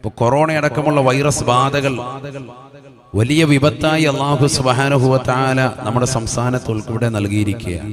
ഇപ്പൊ കൊറോണ അടക്കമുള്ള വൈറസ് ബാധകൾ വലിയ വിപത്തായി അള്ളാഹു സുബാനുഭവത്താല നമ്മുടെ സംസ്ഥാനത്ത് ഇവിടെ നൽകിയിരിക്കുകയാണ്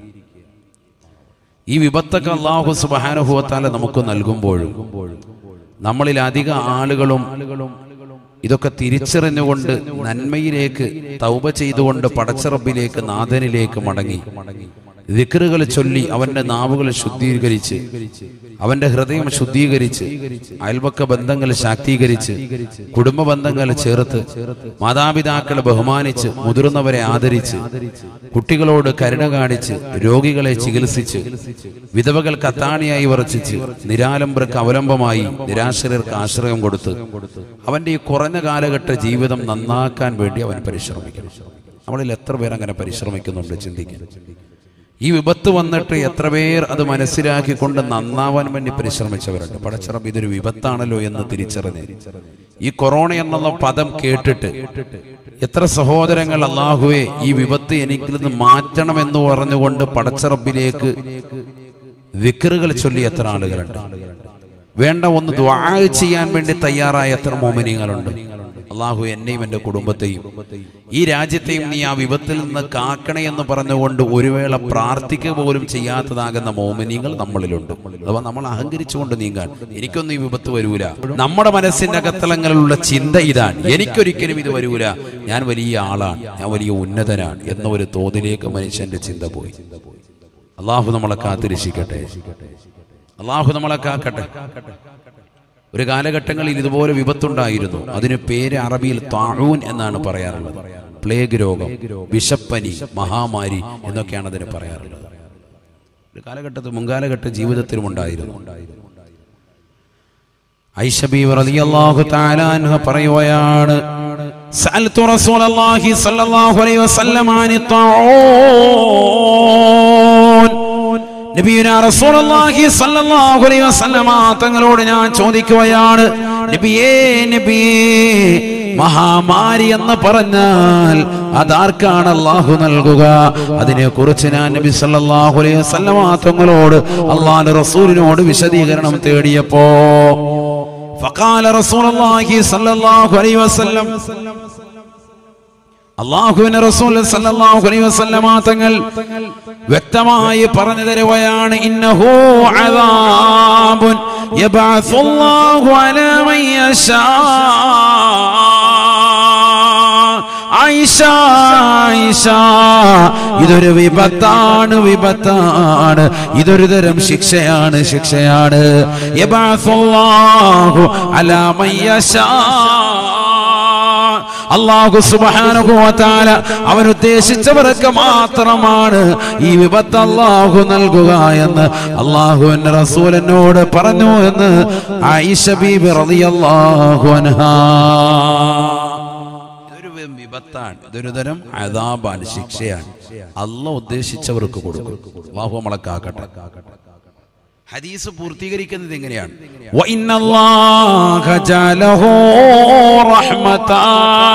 ഈ വിപത്തൊക്കെ അള്ളാഹു സുബാനുഭവത്താല നമുക്ക് നൽകുമ്പോഴും നമ്മളിൽ അധിക ആളുകളും ഇതൊക്കെ തിരിച്ചറിഞ്ഞുകൊണ്ട് നന്മയിലേക്ക് തൗബ ചെയ്തുകൊണ്ട് പടച്ചറബിലേക്ക് നാഥനിലേക്ക് മടങ്ങി ദിക്റുകൾ ചൊല്ലി അവന്റെ നാവുകൾ ശുദ്ധീകരിച്ച് അവന്റെ ഹൃദയം ശുദ്ധീകരിച്ച് അയൽപക്ക ബന്ധങ്ങൾ ശാക്തീകരിച്ച് കുടുംബ ബന്ധങ്ങൾ ചേർത്ത് മാതാപിതാക്കളെ ബഹുമാനിച്ച് മുതിർന്നവരെ ആദരിച്ച് കുട്ടികളോട് കരുണ കാണിച്ച് രോഗികളെ ചികിത്സിച്ച് വിധവകൾക്ക് അത്താണിയായി വർച്ചിച്ച് നിരാലംബർക്ക് അവലംബമായി നിരാശ്രയർക്ക് ആശ്രയം കൊടുത്ത് അവന്റെ ഈ കുറഞ്ഞ കാലഘട്ട ജീവിതം നന്നാക്കാൻ വേണ്ടി അവൻ പരിശ്രമിക്കണം നമ്മളിൽ എത്ര പേർ അങ്ങനെ പരിശ്രമിക്കുന്നുണ്ട് ചിന്തിക്കാൻ ഈ വിപത്ത് വന്നിട്ട് എത്ര പേർ അത് മനസ്സിലാക്കിക്കൊണ്ട് നന്നാവാൻ വേണ്ടി പരിശ്രമിച്ചവരുണ്ട് പടച്ചിറപ്പ് ഇതൊരു വിപത്താണല്ലോ എന്ന് തിരിച്ചറിഞ്ഞ് ഈ കൊറോണ എന്നുള്ള പദം കേട്ടിട്ട് എത്ര സഹോദരങ്ങൾ അള്ളാഹുവെ ഈ വിപത്ത് എനിക്കിൽ നിന്ന് മാറ്റണമെന്ന് പറഞ്ഞുകൊണ്ട് പടച്ചിറപ്പിലേക്ക് വിക്കറുകൾ ചൊല്ലി എത്ര ആളുകളുണ്ട് വേണ്ട ഒന്ന് ദ്വാ ചെയ്യാൻ വേണ്ടി തയ്യാറായ എത്ര മോമിനികളുണ്ട് അള്ളാഹു എന്നെയും എൻ്റെ കുടുംബത്തെയും ഈ രാജ്യത്തെയും നീ ആ വിപത്തിൽ നിന്ന് കാക്കണേ എന്ന് പറഞ്ഞുകൊണ്ട് ഒരു വേള പ്രാർത്ഥിക്കുക പോലും ചെയ്യാത്തതാകുന്ന മോമിനികൾ നമ്മളിലുണ്ട് അഥവാ നമ്മൾ അഹങ്കരിച്ചുകൊണ്ട് നീങ്ങാൻ എനിക്കൊന്നും ഈ വിപത്ത് വരൂല നമ്മുടെ മനസ്സിന്റെ അകത്തളങ്ങളിലുള്ള ചിന്ത ഇതാണ് എനിക്കൊരിക്കലും ഇത് വരൂല ഞാൻ വലിയ ആളാണ് ഞാൻ വലിയ ഉന്നതനാണ് എന്ന ഒരു തോതിലേക്ക് മനുഷ്യന്റെ ചിന്ത പോയി അള്ളാഹു നമ്മളെ കാത്തിരക്ഷിക്കട്ടെ അള്ളാഹു നമ്മളെ കാക്കട്ടെ ഒരു കാലഘട്ടങ്ങളിൽ ഇതുപോലെ വിപത്തുണ്ടായിരുന്നു അതിന് പേര് അറബിയിൽ താഴൂൻ എന്നാണ് പറയാറുള്ളത് പ്ലേഗ് രോഗം വിഷപ്പനി മഹാമാരി എന്നൊക്കെയാണ് അതിന് പറയാറുള്ളത് ഒരു കാലഘട്ടത്തിൽ മുൻകാലഘട്ട ജീവിതത്തിലും ഉണ്ടായിരുന്നു ഐഷബി റളിയല്ലാഹു തആല അൻഹ പറയുകയാണ് സഅൽതു റസൂലല്ലാഹി സ്വല്ലല്ലാഹു അലൈഹി വസല്ലം അനി തഊൻ നബിയുനാ റസൂലുള്ളാഹി സ്വല്ലല്ലാഹു അലൈഹി വസല്ലമ തങ്ങളോട് ഞാൻ ചോദിക്കുകയാണ് നബിയേ നബിയേ മഹാമാരി എന്ന് പറഞ്ഞാൽ അതാർക്കാണ് അള്ളാഹു നൽകുക അതിനെ കുറിച്ച് ഞാൻ നബി സല്ലല്ലാഹു അലൈഹി വസല്ലമ തങ്ങളോട് അള്ളാഹുവിന്റെ റസൂലിനോട് വിശദീകരണം തേടിയപ്പോ فقال رسول الله صلى الله عليه وسلم അള്ളാഹുവിന്റെ റസൂൽ സല്ലല്ലാഹു അലൈഹി വസല്ലമ തങ്ങൾ വ്യക്തമായി പറഞ്ഞു തരുകയാണ് ഇന്നഹു അദാബുൻ യബഅസുല്ലാഹു അലാ മൻ യശാ ആയിഷ ആയിഷ ഇതൊരു വിപത്താണ് വിപത്താണ് ഇതൊരു തരം ശിക്ഷയാണ് ശിക്ഷയാണ് യബഅസുല്ലാഹു അലാ മൻ യശാ അള്ളാഹു സുബാനുഭവത്താല അവൻ ഉദ്ദേശിച്ചവർക്ക് മാത്രമാണ് ഈ വിപത്ത് അള്ളാഹു നൽകുക എന്ന് അള്ളാഹുവിന്റെ റസൂലിനോട് പറഞ്ഞു എന്ന് ആയിഷ ബീബി റളിയല്ലാഹു അൻഹാ ഇതൊരു വിപത്താണ് ഇതൊരു തരം അതാബാണ് ശിക്ഷയാണ് അല്ല ഉദ്ദേശിച്ചവർക്ക് കൊടുക്കും അള്ളാഹു നമ്മളെ കാക്കട്ടെ ഹദീസ് പൂർത്തീകരിക്കുന്നത് എങ്ങനെയാണ് وَإِنَّ اللَّهَ جَعَلَهُ رَحْمَةً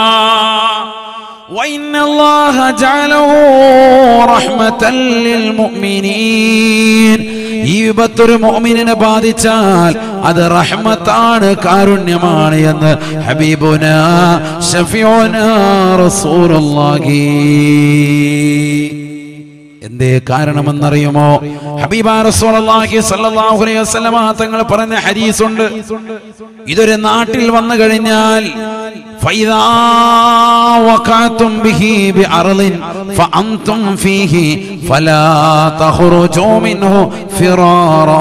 وَإِنَّ اللَّهَ جَعَلَهُ رَحْمَةً لِلْمُؤْمِنِينَ ഈ വിപത്തൊരു മോമിനെ ബാധിച്ചാൽ അത് റഹ്മത്താണ് കാരുണ്യമാണ് എന്ന് ഹബീബുന ഷഫിയോന റസൂലുള്ളാഹി എന്തേ കാരണമെന്നറിയുമോ ഹബീബ റസൂലുള്ളാഹി സ്വല്ലല്ലാഹു അലൈഹി വസല്ലമ തങ്ങൾ പറഞ്ഞ ഹദീസുണ്ട് ഇതൊരു നാട്ടിൽ വന്നു കഴിഞ്ഞാൽ ഫൈദാ വഖഅതും ബിഹി ബിഅർളിൻ ഫഅൻതും ഫീഹി ഫലാ തഖ്റുജൂ മിൻഹു ഫിറാറാ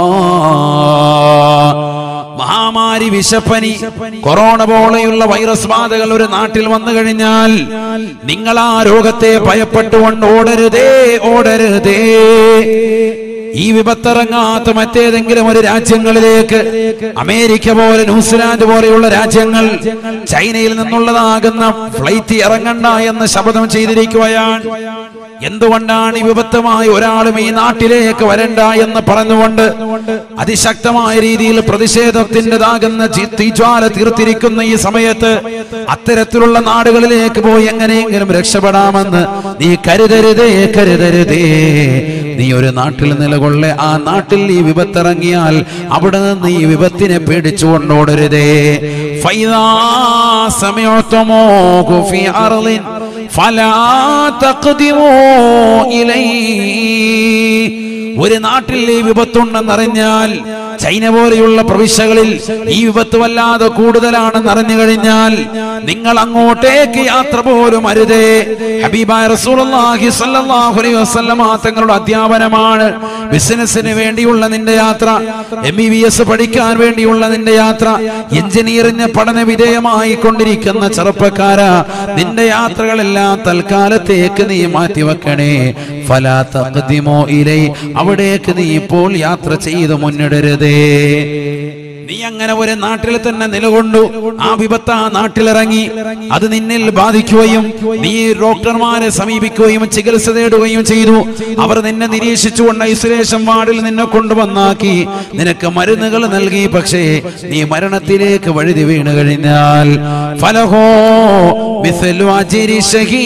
മഹാമാരി വിഷപ്പനി കൊറോണ പോലെയുള്ള വൈറസ് ബാധകൾ ഒരു നാട്ടിൽ വന്നു കഴിഞ്ഞാൽ നിങ്ങൾ ആ രോഗത്തെ ഭയപ്പെട്ടുകൊണ്ട് ഓടരുതേ ഓടരുതേ ഈ വിപത്തിറങ്ങാത്ത മറ്റേതെങ്കിലും ഒരു രാജ്യങ്ങളിലേക്ക് അമേരിക്ക പോലെ ന്യൂസിലാൻഡ് പോലെയുള്ള രാജ്യങ്ങൾ ചൈനയിൽ നിന്നുള്ളതാകുന്ന ഫ്ലൈറ്റ് ഇറങ്ങണ്ട എന്ന് ശപഥം ചെയ്തിരിക്കുകയാണ് എന്തുകൊണ്ടാണ് ഈ വിപത്തുമായി ഒരാളും ഈ നാട്ടിലേക്ക് വരണ്ട എന്ന് പറഞ്ഞുകൊണ്ട് അതിശക്തമായ രീതിയിൽ പ്രതിഷേധത്തിൻ്റെതാകുന്ന ജി- തീജ്വാല തീർത്തിരിക്കുന്ന ഈ സമയത്ത് അത്തരത്തിലുള്ള നാടുകളിലേക്ക് പോയി എങ്ങനെയെങ്കിലും രക്ഷപ്പെടാമെന്ന് നീ കരുതരുതേ കരുതരുതേ നീ ഒരു നാട്ടിൽ നിലകൊള്ളെ ആ നാട്ടിൽ ഈ വിപത്തിറങ്ങിയാൽ അവിടെ നിന്ന് ഈ വിപത്തിനെ പേടിച്ചുകൊണ്ടോടരുതേ ഫൈദാ സമയത്തുമോ ഫി അർളിൻ ഫലാ തഖ്ദിമൂ ഇലൈഹി ഒരു നാട്ടിൽ ഈ വിപത്തുണ്ടെന്നറിഞ്ഞാൽ ചൈന പോലെയുള്ള പ്രവിശ്യകളിൽ ഈ വിപത്ത് വല്ലാതെ കൂടുതലാണെന്ന് അറിഞ്ഞു കഴിഞ്ഞാൽ നിങ്ങൾ അങ്ങോട്ടേക്ക് യാത്ര പോലും അരുതേ ഹബീബായ റസൂലുള്ളാഹി സ്വല്ലല്ലാഹു അലൈഹി വസല്ലമ തങ്ങളുടെ അധ്യാപനമാണ് ബിസിനസ്സിന് വേണ്ടിയുള്ള നിന്റെ യാത്ര എം ബി ബി എസ് പഠിക്കാൻ വേണ്ടിയുള്ള നിന്റെ യാത്ര എഞ്ചിനീയറിംഗ് പഠന വിധേയമായി കൊണ്ടിരിക്കുന്ന ചെറുപ്പക്കാരാ നിന്റെ യാത്രകളെല്ലാം തൽക്കാലത്തേക്ക് നീ മാറ്റിവെക്കണേ ഫലാ തഖ്ദിമോ ഇലൈ അവിടേക്ക് നീ ഇപ്പോൾ യാത്ര ചെയ്ത് മുന്നിടരുതേ നീ അങ്ങനെ ഒരു നാട്ടിൽ തന്നെ നിലകൊണ്ടു ആ വിപത്ത് ആ നാട്ടിലിറങ്ങി അത് നിന്നിൽ ബാധിക്കുകയും നീ ഡോക്ടർമാരെ സമീപിക്കുകയും ചികിത്സ തേടുകയും ചെയ്തു അവർ നിന്നെ നിരീക്ഷിച്ചുകൊണ്ട് ഐസൊലേഷൻ വാർഡിൽ നിന്നെ കൊണ്ടുവന്നാക്കി നിനക്ക് മരുന്നുകൾ നൽകി പക്ഷേ നീ മരണത്തിലേക്ക് വഴുതി വീണ് കഴിഞ്ഞാൽ ഫലഹോ മിഥലു അജിരി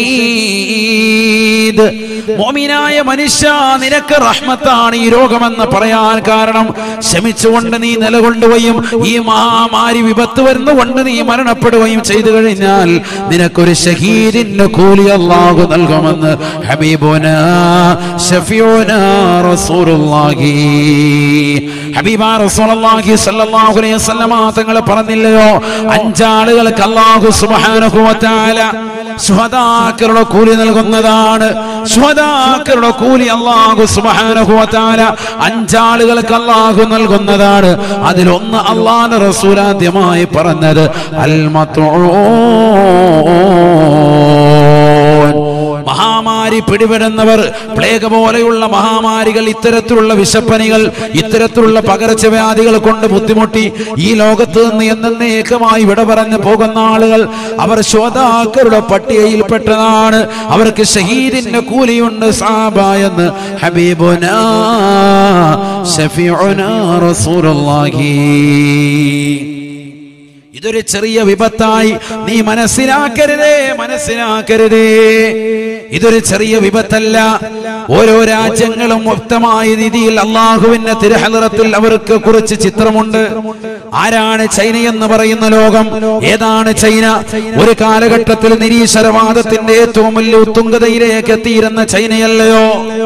ഷഹീദ് മോമിനായ മനുഷ്യ നിനക്ക് റഹ്മത്താണ് ഈ രോഗമെന്ന് പറയാൻ കാരണം ശമിച്ചുകൊണ്ട് നീ നിലകൊണ്ടുകയും ഈ മഹാമാരി വിപത്ത് വരുന്നുകൊണ്ട് നീ മരണപ്പെടുകയും ചെയ്തു കഴിഞ്ഞാൽ നിനക്കൊരു ഷഹീദിന്റെ കൂലി അള്ളാഹു നൽകുമെന്ന് ഹബീബുന ഷഫിയോന റസൂലുള്ളാഹി ഹബീബ റസൂലുള്ളാഹി സ്വല്ലല്ലാഹു അലൈഹി വസല്ലമ തങ്ങൾ പറഞ്ഞില്ലയോ അഞ്ചാളുകൾക്ക് അള്ളാഹു സുബ്ഹാനഹു വ തആല ശുഹദാക്കളുടെ കൂലി നൽകുന്നതാണ് ശുഹദാക്കളുടെ കൂലി അള്ളാഹു സുബ്ഹാനഹു വ തആല അഞ്ചാളുകൾക്ക് അള്ളാഹു നൽകുന്നതാണ് അതിലൊന്ന് അള്ളാഹു റസൂൽ ആദ്യമായി പറഞ്ഞത് അൽ മഹാമാരി പിടിപെടുന്നവർ പ്ലേഗ് പോലെയുള്ള മഹാമാരികൾ ഇത്തരത്തിലുള്ള വിഷപ്പനികൾ ഇത്തരത്തിലുള്ള പകർച്ചവ്യാധികൾ കൊണ്ട് ബുദ്ധിമുട്ടി ഈ ലോകത്ത് നിന്ന് എന്നേക്കമായി വിട പറഞ്ഞു പോകുന്ന ആളുകൾ അവർ ശ്രോതാക്കളുടെ പട്ടികയിൽപ്പെട്ടതാണ് അവർക്ക് ഷഹീദിന്റെ കൂലിയുണ്ട് സാബ എന്ന് ഹബീബുന ഷഫീഉന റസൂലുള്ളാഹി ഇതൊരു ചെറിയ വിപത്തായി നീ മനസ്സിലാക്കരുതേ മനസ്സിലാക്കരുതേ ഇതൊരു ചെറിയ വിപത്തല്ല ഓരോ രാജ്യങ്ങളും വ്യക്തമായ രീതിയിൽ അള്ളാഹുവിന്റെ തിരഹലറത്തിൽ അവർക്ക് കുറിച്ച് ചിത്രമുണ്ട് ആരാണ് ചൈന എന്ന് പറയുന്ന ലോകം ഏതാണ് ചൈന ഒരു കാലഘട്ടത്തിൽ നിരീശ്വരവാദത്തിന്റെ ഏറ്റവും വലിയ ഉത്തുംഗതയിലേക്ക് എത്തിയിരുന്ന ചൈനയല്ലയോ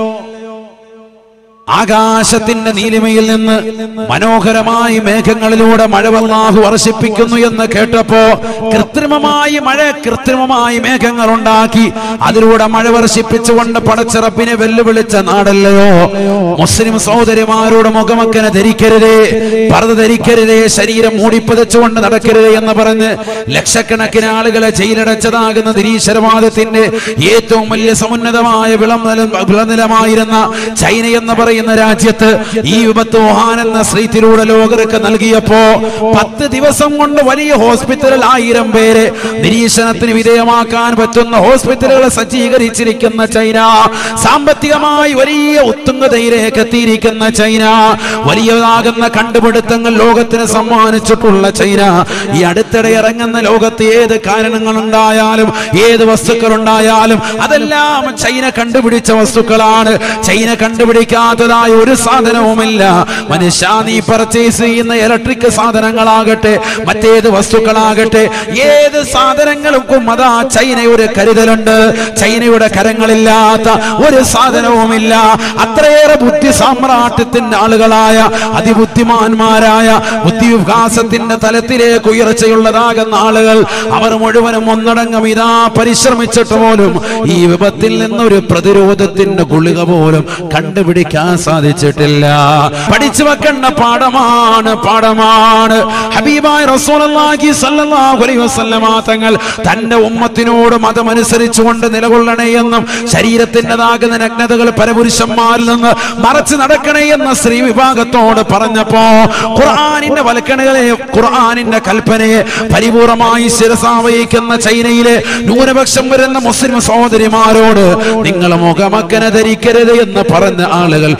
ആകാശത്തിന്റെ നീലിമയിൽ നിന്ന് മനോഹരമായി മേഘങ്ങളിലൂടെ മഴ വല്ലാഹു വർഷിപ്പിക്കുന്നു എന്ന് കേട്ടപ്പോ കൃത്രിമമായി മഴ കൃത്രിമമായി മേഘങ്ങൾ ഉണ്ടാക്കി അതിലൂടെ മഴ വർഷിപ്പിച്ചുകൊണ്ട് പടച്ചിറപ്പിനെ വെല്ലുവിളിച്ച നാടല്ലയോ മുസ്ലിം സഹോദരിമാരോട് മുഖമക്കനെ ധരിക്കരുതേ പറത് ധരിക്കരുതേ ശരീരം മൂടിപ്പതിച്ചുകൊണ്ട് നടക്കരുതേ എന്ന് പറഞ്ഞ് ലക്ഷക്കണക്കിന് ആളുകളെ ജയിലടച്ചതാകുന്ന നിരീശ്വരവാദത്തിന്റെ ഏറ്റവും വലിയ സമുന്നതമായ വിളം വിളനിലമായിരുന്ന ചൈന എന്ന് പറയുന്ന രാജ്യത്ത് ഈ വിപത്ത് വുഹാൻ എന്ന സ്ത്രീത്തിലൂടെ ലോകർക്ക് നൽകിയപ്പോ പത്ത് ദിവസം കൊണ്ട് വലിയ ഹോസ്പിറ്റലിൽ ആയിരം പേരെ നിരീക്ഷണത്തിന് വിധേയമാക്കാൻ പറ്റുന്ന ഹോസ്പിറ്റലുകൾ സജ്ജീകരിച്ചിരിക്കുന്ന ചൈന സാമ്പത്തികമായി വലിയ ഉത്തുംഗതയിലേക്ക് എത്തിയിരിക്കുന്ന ചൈന വലിയതാകുന്ന കണ്ടുപിടുത്തങ്ങൾ ലോകത്തിന് സമ്മാനിച്ചിട്ടുള്ള ചൈന ഈ അടുത്തിടെ ഇറങ്ങുന്ന ലോകത്ത് ഏത് കാരണങ്ങൾ ഉണ്ടായാലും ഏത് വസ്തുക്കൾ ഉണ്ടായാലും അതെല്ലാം ചൈന കണ്ടുപിടിച്ച വസ്തുക്കളാണ് ചൈന കണ്ടുപിടിക്കാത്തതായ ഒരു സാധനവുമില്ല മനുഷ്യ നീ പർച്ചേസ് ചെയ്യുന്ന ഇലക്ട്രിക് സാധനങ്ങളാകട്ടെ മറ്റേത് വസ്തുക്കളാകട്ടെ ഏത് സാധനങ്ങൾക്കും അതാ ചൈന ഒരു കരുതലുണ്ട് ചൈനയുടെ കരങ്ങളില്ലാത്ത ഒരു സാധനവുമില്ല അത്രയേറെ ബുദ്ധി സാമ്രാജ്യത്തിന്റെ ആളുകളായ അതിബുദ്ധിമാന്മാരായ ബുദ്ധിവികാസത്തിന്റെ തലത്തിലേക്ക് ഉയർച്ചയുള്ളതാകുന്ന ആളുകൾ അവർ മുഴുവനും ഒന്നടങ്കം ഇതാ പരിശ്രമിച്ചിട്ട് പോലും ഈ വിപത്തിൽ നിന്നൊരു പ്രതിരോധത്തിന്റെ ഗുളിക പോലും കണ്ടുപിടിക്കാൻ സാധിച്ചിട്ടില്ല പഠിച്ചു വെക്കേണ്ട പാഠമാണ് പാഠമാണ് ഹബീബായ റസൂലുള്ളാഹി സ്വല്ലല്ലാഹു അലൈഹി വസല്ലമ തങ്ങൾ തന്റെ ഉമ്മത്തിനോട് മതമനുസരിച്ചുകൊണ്ട് നിലകൊള്ളണേ എന്നും ശരീരത്തിൻ്റെതാകുന്ന നഗ്നതകൾ പരപുരുഷന്മാരിൽ നിന്ന് മറച്ചു നടക്കണേ എന്ന സ്ത്രീ വിഭാഗത്തോട് പറഞ്ഞപ്പോ ഖുർആനിന്റെ വൽക്കണകളെ ഖുർആനിന്റെ കൽപ്പനയെ പരിപൂർണമായി ശിരസാവഹിക്കുന്ന ചൈനയിലെ ന്യൂനപക്ഷം വരുന്ന മുസ്ലിം സഹോദരിമാരോട് നിങ്ങൾ മുഖമക്കനെ ധരിക്കരുത് എന്ന് പറഞ്ഞ ആളുകൾ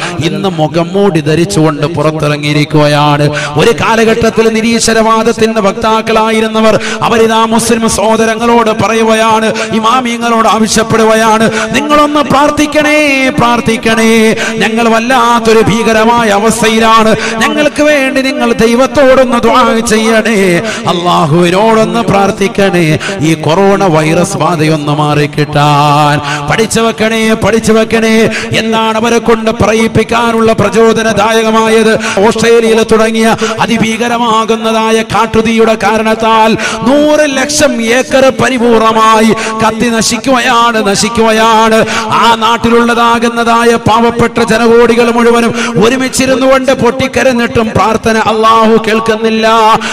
ഇന്ന് മുഖംമൂടി ധരിച്ചുകൊണ്ട് പുറത്തിറങ്ങിയിരിക്കുകയാണ് ഒരു കാലഘട്ടത്തിൽ നിരീശ്വരവാദത്തിന്റെ വക്താക്കളായിരുന്നവർ അവരിതാ മുസ്ലിം സഹോദരങ്ങളോട് പറയുകയാണ് ഇമാമിയങ്ങളോട് ആവശ്യപ്പെടുകയാണ് നിങ്ങളൊന്ന് പ്രാർത്ഥിക്കണേ പ്രാർത്ഥിക്കണേ ഞങ്ങൾ വല്ലാത്തൊരു ഭീകരമായ അവസ്ഥയിലാണ് ഞങ്ങൾക്ക് വേണ്ടി നിങ്ങൾ ദൈവത്തോടൊന്ന് ദ്വാ ചെയ്യണേ അള്ളാഹുവിനോടൊന്ന് പ്രാർത്ഥിക്കണേ ഈ കൊറോണ വൈറസ് ബാധയൊന്ന് മാറിക്കിട്ടാൻ പഠിച്ചു വെക്കണേ പഠിച്ചു വെക്കണേ എന്നാണ് അവരെ കൊണ്ട് പറയിപ്പിക്കാനുള്ള പ്രചോദനദായകമായത് ഓസ്ട്രേലിയയിൽ തുടങ്ങിയ അതിഭീകരമാകുന്നതായ കാട്ടുതീയുടെ കാരണത്താൽ നൂറ് ലക്ഷം ഏക്കർ പരിപൂർണമായി കത്തി നശിക്കുകയാണ് നശിക്കുകയാണ് ആ നാട്ടിലുള്ളതാകുന്നതായ പാവപ്പെട്ട ജനകോടികൾ മുഴുവനും ഒരുമിച്ചിരുന്നു കൊണ്ട് പൊട്ടിക്കരഞ്ഞിട്ടും പ്രാർത്ഥന അള്ളാഹു കേൾക്കുന്നില്ല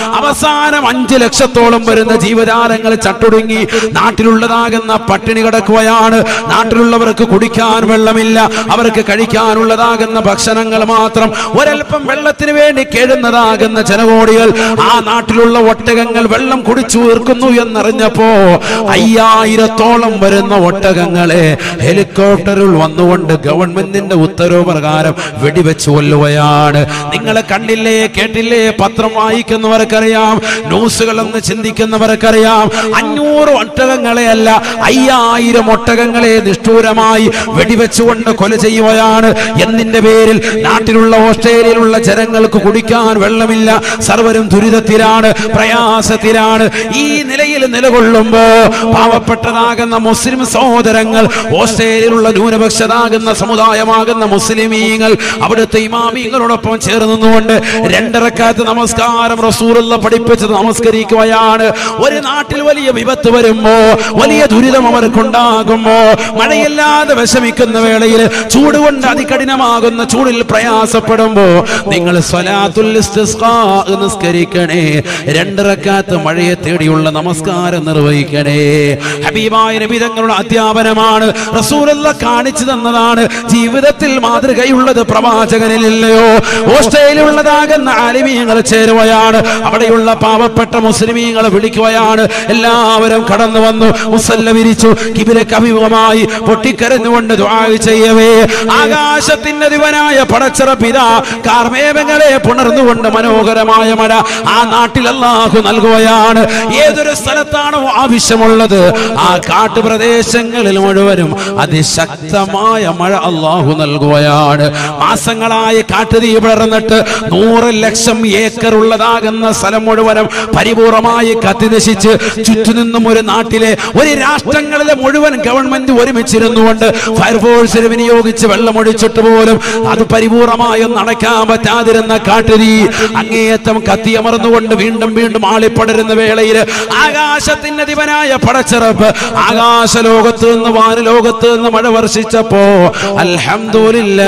അവസാനം അഞ്ചു ലക്ഷത്തോളം വരുന്ന ജീവജാലങ്ങൾ ചട്ടുടുങ്ങി നാട്ടിലുള്ളതാകുന്ന പട്ടിണി കിടക്കുകയാണ് നാട്ടിലുള്ളവർക്ക് കുടിക്കാൻ വെള്ളമില്ല അവർക്ക് കഴിക്കാനുള്ളതാകുന്ന ഭക്ഷണങ്ങൾ മാത്രം ഒരൽപ്പം വെള്ളത്തിന് വേണ്ടി കേഴുന്നതാകുന്ന ജനകോടികൾ ആ നാട്ടിലുള്ള ഒട്ടകങ്ങൾ വെള്ളം കുടിച്ചു തീർക്കുന്നു എന്നറിഞ്ഞപ്പോ അയ്യായിരത്തോളം വരുന്ന ഒട്ടകങ്ങളെ ഹെലികോപ്റ്ററിൽ വന്നുകൊണ്ട് ഗവൺമെന്റിന്റെ ഉത്തരവ് പ്രകാരം വെടിവെച്ച് കൊല്ലുകയാണ് നിങ്ങളെ കണ്ടില്ലേ കേട്ടില്ലേ പത്രം വായിക്കുന്നവർക്കറിയാം ന്യൂസുകളെന്ന് ചിന്തിക്കുന്നവർക്കറിയാം അഞ്ഞൂറ് ഒട്ടകങ്ങളെ അല്ല അയ്യായിരം ഒട്ടകങ്ങളെ നിഷ്ഠൂരമായി വെടിവെച്ചുകൊണ്ട് കൊല ചെയ്യുകയാണ് എന്നിന്റെ പേരിൽ നാട്ടിലുള്ള ഓസ്ട്രേലിയയിലുള്ള ജനങ്ങൾക്ക് കുടിക്കാൻ വെള്ളമില്ല സർവരും ദുരിതത്തിലാണ് പ്രയാസത്തിലാണ് ഈ നിലയിൽ നിലകൊള്ളുമ്പോ പാവപ്പെട്ടതാകുന്ന മുസ്ലിം സഹോദരങ്ങൾ ഓസ്ട്രേലിയയിലുള്ള ന്യൂനപക്ഷതാകുന്ന സമുദായമാകുന്ന മുസ്ലിമീങ്ങൾ അവിടുത്തെ ഇമാമീങ്ങളോടൊപ്പം ചേർന്ന് നിന്നുകൊണ്ട് രണ്ടരക്കാലത്ത് നമസ്കാരം റസൂലുള്ള പഠിപ്പിച്ചത് നമസ്കരിക്കുകയാണ് ഒരു നാട്ടിൽ വലിയ വിപത്ത് വരുമ്പോ വലിയ ദുരിതം അവർക്കുണ്ടാകുമ്പോ മഴയില്ലാതെ വിഷമിക്കുന്ന വേളയിൽ ചൂട് കൊണ്ട് അതികഠിനമാകുന്ന ചൂടിൽ പ്രയാസപ്പെടുമ്പോ നിങ്ങൾ സ്വലാത്തുൽ ഇസ്തിസ്ഖാ നിസ്കരിക്കണേ രണ്ടരക്കാത്ത് മഴയെ തേടിയുള്ള നമസ്കാരം നിർവഹിക്കണേ ഹബീബായ നബി തങ്ങളുടെ അധ്യാപനമാണ് റസൂലുള്ള കാണിച്ചു തന്നതാണ് ജീവിതത്തിൽ മാതൃകയുള്ളത് പ്രവാചകനില്ലയോ ഓസ്ട്രേലിയയിലുള്ളതാകുന്ന ആലിമീങ്ങൾ ചേരുകയാണ് അവിടെയുള്ള പാവപ്പെട്ട മുസ്ലിമീങ്ങളെ വിളിക്കുകയാണ് എല്ലാവരും കടന്നു വന്നു മുസല്ല വിരിച്ചു കിബിലക്ക് അഭിമുഖമായി പൊട്ടിക്കരഞ്ഞുകൊണ്ട് ദുആ ചെയ്യവേ ആകാശത്തിന്റെ ദിവനായ പടച്ചറ പിതാ കാർമേഘങ്ങളെ പുണർന്നുകൊണ്ട് മനോഹരമായ മഴ ആ നാട്ടിൽ അല്ലാഹു നൽകുകയാണ് ഏതൊരു സ്ഥലത്താണോ ആവശ്യമുള്ളത് ആ കാട്ടുപ്രദേശങ്ങളിൽ മുഴുവനും അതിശക്തമായ മഴ അല്ലാഹു നൽകുകയാണ് മാസങ്ങളായി കാട്ടുതീ പടർന്നിട്ട് നൂറ് ലക്ഷം ഏക്കർ ഉള്ളതാകുന്ന സ്ഥലം മുഴുവനും പരിപൂർണമായി കത്തിനശിച്ച് ചുറ്റുനിന്നും ഒരു നാട്ടിലെ ഒരു രാഷ്ട്രങ്ങളിലെ മുഴുവൻ ഗവൺമെന്റ് ഒരുമിച്ചിരുന്നുകൊണ്ട് ഫയർഫോഴ്സിനെ വിനിയോഗിച്ച് വെള്ളമൊഴിച്ചിട്ട് പോലും അത് പൂർണ്ണമായി ഒന്നും അടയ്ക്കാൻ പറ്റാതിരുന്ന കാട്ടുതീ അങ്ങേയറ്റം കത്തിയമർന്നുകൊണ്ട് വീണ്ടും വീണ്ടും ആളിപ്പടരുന്ന വേളയിൽ ആകാശത്തിന്റെ ദിവനായ പടച്ചിറപ്പ് ആകാശ ലോകത്ത് നിന്ന് വാനലോകത്ത് നിന്ന് മഴ വർഷിച്ചപ്പോ അൽഹംദുലില്ല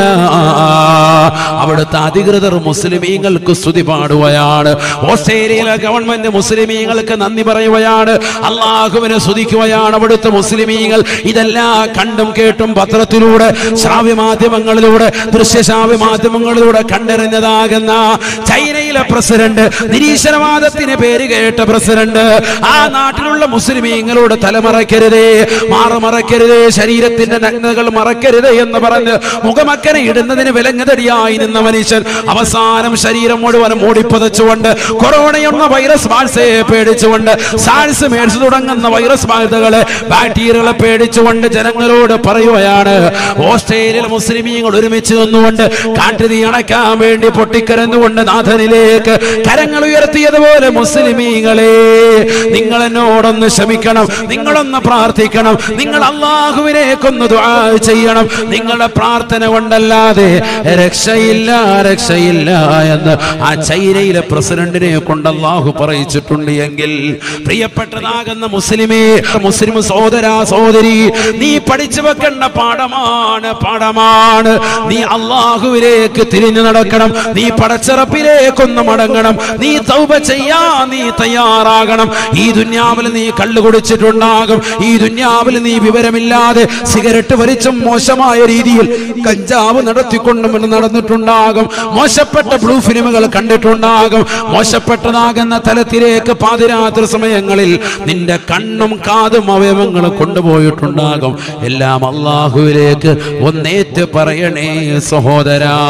അവിടുത്തെ അധികൃതർ മുസ്ലിമീങ്ങൾക്ക് സ്തുതി പാടുകയാണ് ഓസ്ട്രേലിയയിലെ ഗവൺമെന്റ് മുസ്ലിമീങ്ങൾക്ക് നന്ദി പറയുകയാണ് അള്ളാഹുവിനെ സ്തുതിക്കുകയാണ് അവിടുത്തെ മുസ്ലിമീങ്ങൾ ഇതെല്ലാം കണ്ടും കേട്ടും പത്രത്തിലൂടെ ശ്രാവ്യ മാധ്യമങ്ങളിലൂടെ ദൃശ്യശ്രാവ്യ മാധ്യമങ്ങളിലൂടെ കണ്ടറിഞ്ഞതാകുന്ന ചൈനയിലെ പ്രസിഡന്റ് നിരീശ്വരവാദത്തിന് പേര് കേട്ട പ്രസിഡന്റ് ആ നാട്ടിലുള്ള മുസ്ലിമീങ്ങളോട് തലമറക്കരുതേ മാറുമറക്കരുതേ ശരീരത്തിന്റെ നഗ്നതകൾ മറക്കരുത് എന്ന് പറഞ്ഞ് മുഖമക്കനെ ഇടുന്നതിന് വിലങ്ങതടിയായി നിന്ന മനുഷ്യൻ അവസാനം ശരീരം മുഴുവൻ മൂടിപ്പതച്ചുകൊണ്ട് കൊറോണ എന്ന വൈറസ് ബാധയെ പേടിച്ചുകൊണ്ട് സാഴ്സ് മേടിച്ചു തുടങ്ങുന്ന വൈറസ് ബാധകളെ ബാക്ടീരിയകളെ പേടിച്ചുകൊണ്ട് ജനങ്ങളോട് പറയുകയാണ് ഓസ്ട്രേലിയയിലെ മുസ്ലിമീങ്ങൾ ഒരുമിച്ച് നിന്നുകൊണ്ട് കാട്ടുതീ അണയ്ക്കാൻ വേണ്ടി പൊട്ടിക്കരന്നുകൊണ്ട് നാഥനിലേക്ക് കരങ്ങൾ ഉയർത്തിയതുപോലെ മുസ്ലിമീങ്ങളെ നിങ്ങൾ എന്നോടൊന്ന് ക്ഷമിക്കണം നിങ്ങളൊന്ന് പ്രാർത്ഥിക്കണം നിങ്ങൾ അള്ളാഹുവിനേക്കൊന്ന് ദുആ ചെയ്യണം നിങ്ങളുടെ പ്രാർത്ഥന കൊണ്ടല്ലാതെ രക്ഷയില്ല രക്ഷയില്ല എന്ന് ആ ചൈനയിലെ പ്രസിഡന്റിനെ കൊണ്ട് അള്ളാഹു പറയിച്ചിട്ടുണ്ട് എങ്കിൽ പ്രിയപ്പെട്ടതാകുന്ന മുസ്ലിമേ മുസ്ലിം സഹോദര സഹോദരി നീ പഠിച്ചു വെക്കേണ്ട പാഠമാണ് പാഠമാണ് നീ അള്ളാഹുവിലേക്ക് തിരിഞ്ഞു നടക്കണം നീ പടച്ചിറപ്പിലേക്കൊന്ന് മടങ്ങണം നീ തൗബ ചെയ്യാ നീ തയ്യാറാകണം ഈ ദുന്യാവിൽ നീ കള്ളു കുടിച്ചിട്ടുണ്ടാകും ഈ ദുന്യാവിൽ നീ വിവരമില്ലാതെ സിഗരറ്റ് വലിച്ചും മോശമായ രീതിയിൽ കഞ്ചാവ് നടത്തിക്കൊണ്ടും നടന്നിട്ടുണ്ടാകും മോശപ്പെട്ട ബ്ലൂ ഫിലിമുകൾ കണ്ടിട്ടുണ്ടാകും മോശപ്പെട്ടതാകുന്ന തലത്തിലേക്ക് പാതിരാത്രി സമയങ്ങളിൽ നിന്റെ കണ്ണും കാതും അവയവങ്ങളും കൊണ്ടുപോയിട്ടുണ്ടാകും എല്ലാം അള്ളാഹുവിലേക്ക് ഒന്നേറ്റ് പറയണേ സഹോദരാ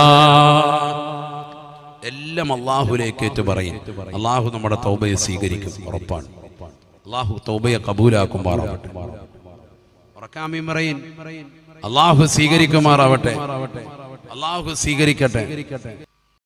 എല്ലാം അള്ളാഹുലേക്ക് ഏറ്റു പറയും അള്ളാഹു നമ്മുടെ തൗബയെ സ്വീകരിക്കും ഉറപ്പാണ് അള്ളാഹു തൗബയെ കബൂലാക്കുമാറാവട്ടെ ഉറക്കാമീൻ പറയും അള്ളാഹു സ്വീകരിക്കുമാറാവട്ടെ അള്ളാഹു സ്വീകരിക്കട്ടെ